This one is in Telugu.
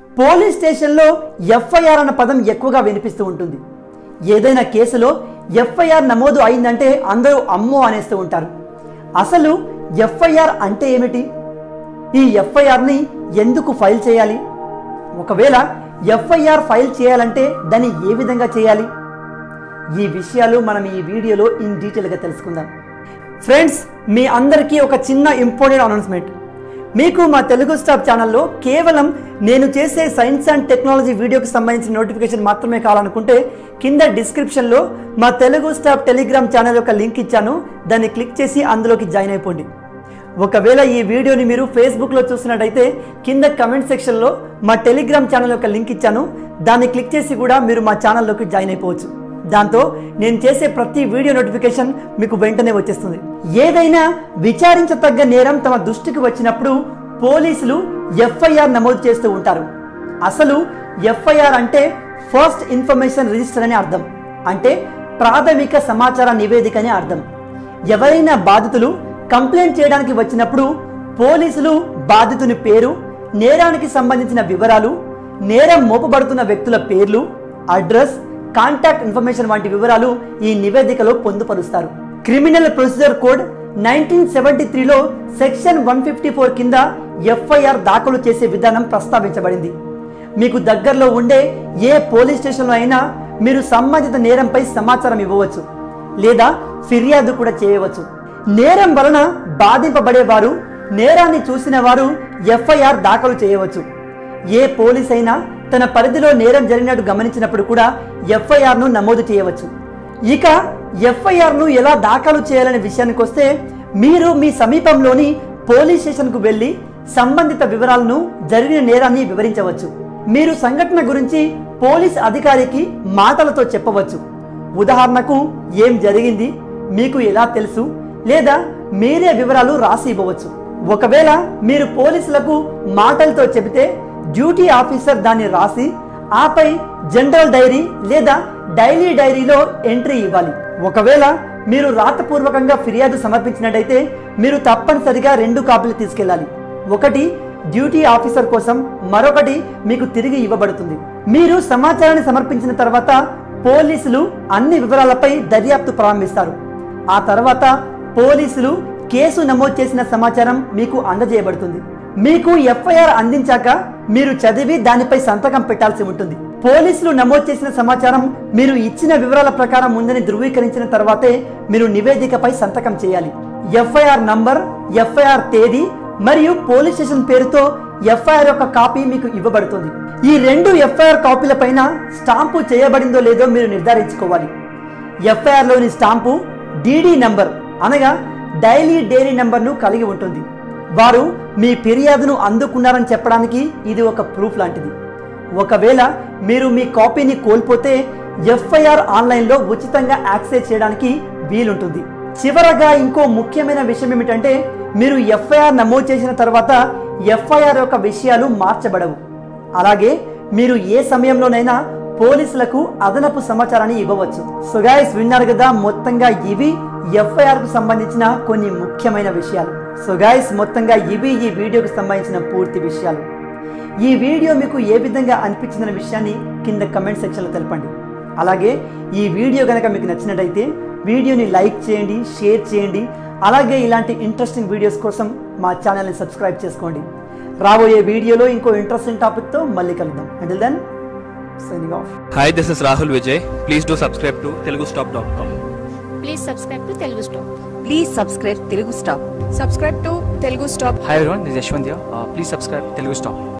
పోలీస్ స్టేషన్లో ఎఫ్ఐఆర్ అన్న పదం ఎక్కువగా వినిపిస్తూ ఉంటుంది ఏదైనా కేసులో ఎఫ్ఐఆర్ నమోదు అయిందంటే అందరూ అమ్మో అనేస్తూ ఉంటారు అసలు ఎఫ్ఐఆర్ అంటే ఏమిటి ఈ ఎఫ్ఐఆర్ని ఎందుకు ఫైల్ చేయాలి ఒకవేళ ఎఫ్ఐఆర్ ఫైల్ చేయాలంటే దాన్ని ఏ విధంగా చేయాలి ఈ విషయాలు మనం ఈ వీడియోలో ఇన్ డీటెయిల్గా తెలుసుకుందాం ఫ్రెండ్స్ మీ అందరికీ ఒక చిన్న ఇంపార్టెంట్ అనౌన్స్మెంట్ మీకు మా తెలుగు స్టాప్ ఛానల్లో కేవలం నేను చేసే సైన్స్ అండ్ టెక్నాలజీ వీడియోకి సంబంధించిన నోటిఫికేషన్ మాత్రమే కావాలనుకుంటే కింద డిస్క్రిప్షన్లో మా తెలుగు స్టాప్ టెలిగ్రామ్ ఛానల్ యొక్క లింక్ ఇచ్చాను దాన్ని క్లిక్ చేసి అందులోకి జాయిన్ అయిపోండి ఒకవేళ ఈ వీడియోని మీరు ఫేస్బుక్లో చూసినట్టయితే కింద కమెంట్ సెక్షన్లో మా టెలిగ్రామ్ ఛానల్ యొక్క లింక్ ఇచ్చాను దాన్ని క్లిక్ చేసి కూడా మీరు మా ఛానల్లోకి జాయిన్ అయిపోవచ్చు దాంతో నేను చేసే ప్రతి వీడియో నోటిఫికేషన్ మీకు వెంటనే వచ్చేస్తుంది ఏదైనా విచారించతగ్గ నేరం తమ దృష్టికి వచ్చినప్పుడు పోలీసులు ఎఫ్ఐఆర్ నమోదు చేస్తూ ఉంటారు అసలు ఎఫ్ఐఆర్ అంటే ఫస్ట్ ఇన్ఫర్మేషన్ రిజిస్టర్ అని అర్థం అంటే ప్రాథమిక సమాచార నివేదిక అని అర్థం ఎవరైనా బాధితులు కంప్లైంట్ చేయడానికి వచ్చినప్పుడు పోలీసులు బాధితుని పేరు నేరానికి సంబంధించిన వివరాలు నేరం మోపబడుతున్న వ్యక్తుల పేర్లు అడ్రస్ కాంటాక్ట్ ఇన్ఫర్మేషన్ వంటి వివరాలు ఈ నివేదికలో పొందుపరుస్తారు criminal procedure code nineteen seventy త్రీలో సెక్షన్ వన్ ఫిఫ్టీ ఫోర్ కింద ఎఫ్ఐఆర్ దాఖలు చేసే విధానం ప్రస్తావించబడింది మీకు దగ్గరలో ఉండే ఏ పోలీస్ స్టేషన్లో అయినా మీరు సంబంధిత నేరంపై సమాచారం ఇవ్వవచ్చు లేదా ఫిర్యాదు కూడా చేయవచ్చు నేరం వలన బాధింపబడేవారు నేరాన్ని చూసిన వారు ఎఫ్ఐఆర్ దాఖలు చేయవచ్చు ఏ పోలీస్ అయినా తన పరిధిలో నేరం జరిగినట్టు గమనించినప్పుడు కూడా ఎఫ్ఐఆర్ను నమోదు చేయవచ్చు ఇక ఎఫ్ఐఆర్ను ఎలా దాఖలు చేయాలనే విషయానికి వస్తే మీరు మీ సమీపంలోని పోలీస్ స్టేషన్కు వెళ్ళి సంబంధిత వివరాలను జరిగిన నేరాన్ని వివరించవచ్చు మీరు సంఘటన గురించి పోలీస్ అధికారికి మాటలతో చెప్పవచ్చు ఉదాహరణకు ఏం జరిగింది మీకు ఎలా తెలుసు లేదా మీరే వివరాలు రాసి ఇవ్వవచ్చు ఒకవేళ మీరు పోలీసులకు మాటలతో చెబితే డ్యూటీ ఆఫీసర్ దాన్ని రాసి ఆపై జనరల్ డైరీ లేదా డైలీ డైరీలో ఎంట్రీ ఇవ్వాలి ఒకవేళ మీరు రాతపూర్వకంగా ఫిర్యాదు సమర్పించినట్టయితే మీరు తప్పనిసరిగా రెండు కాపీలు తీసుకెళ్ళాలి ఒకటి డ్యూటీ ఆఫీసర్ కోసం మరొకటి మీకు తిరిగి ఇవ్వబడుతుంది మీరు సమాచారాన్ని సమర్పించిన తర్వాత పోలీసులు అన్ని వివరాలపై దర్యాప్తు ప్రారంభిస్తారు ఆ తర్వాత పోలీసులు కేసు నమోదు చేసిన సమాచారం మీకు అందజేయబడుతుంది మీకు ఎఫ్ఐఆర్ అందించాక మీరు చదివి దానిపై సంతకం పెట్టాల్సి ఉంటుంది పోలీసులు నమోదు చేసిన సమాచారం మీరు ఇచ్చిన వివరాల ప్రకారం ఉందని ధృవీకరించిన తర్వాతే మీరు నివేదికపై సంతకం చేయాలి ఎఫ్ఐఆర్ నంబర్ ఎఫ్ఐఆర్ తేదీ మరియు పోలీస్ స్టేషన్ పేరుతో ఎఫ్ఐఆర్ యొక్క కాపీ మీకు ఇవ్వబడుతుంది ఈ రెండు ఎఫ్ఐఆర్ కాపీల పైన స్టాంపు చేయబడిందో లేదో మీరు నిర్ధారించుకోవాలి ఎఫ్ఐఆర్ లోని స్టాంపు డీడీ నంబర్ అనగా డైలీ డైరీ నంబర్ను కలిగి ఉంటుంది వారు మీ ఫిర్యాదును అందుకున్నారని చెప్పడానికి ఇది ఒక ప్రూఫ్ లాంటిది ఒకవేళ మీరు మీ కాపీని కోల్పోతే ఎఫ్ఐఆర్ ఆన్లైన్లో ఉచితంగా యాక్సెస్ చేయడానికి వీలుంటుంది చివరగా ఇంకో ముఖ్యమైన విషయం ఏమిటంటే మీరు ఎఫ్ఐఆర్ నమోదు చేసిన తర్వాత ఎఫ్ఐఆర్ యొక్క విషయాలు మార్చబడవు అలాగే మీరు ఏ సమయంలోనైనా పోలీసులకు అదనపు సమాచారాన్ని ఇవ్వవచ్చు సో గాయస్ విన్నారు కదా మొత్తంగా ఇవి ఎఫ్ఐఆర్ కు సంబంధించిన కొన్ని ముఖ్యమైన విషయాలు సో గాయస్ మొత్తంగా ఇవి ఈ వీడియోకి సంబంధించిన పూర్తి విషయాలు ఈ వీడియో మీకు ఏ విధంగా అనిపించిందనే విషయాన్ని కింద కమెంట్ సెక్షన్లో తెలపండి అలాగే ఈ వీడియో కనుక మీకు నచ్చినట్టయితే వీడియోని లైక్ చేయండి షేర్ చేయండి అలాగే ఇలాంటి ఇంట్రెస్టింగ్ వీడియోస్ కోసం మా ఛానల్ని సబ్స్క్రైబ్ చేసుకోండి రాబోయే వీడియోలో ఇంకో ఇంట్రెస్టింగ్ టాపిక్తో మళ్ళీ కలుద్దాం until then signing off Hi, this is Rahul Vijay. Please do subscribe to telugustop.com. Please subscribe to Telugu stop please subscribe Telugu stop subscribe to Telugu Stop Hi everyone, this is Yashwant here. Uh, please subscribe Telugu Stop.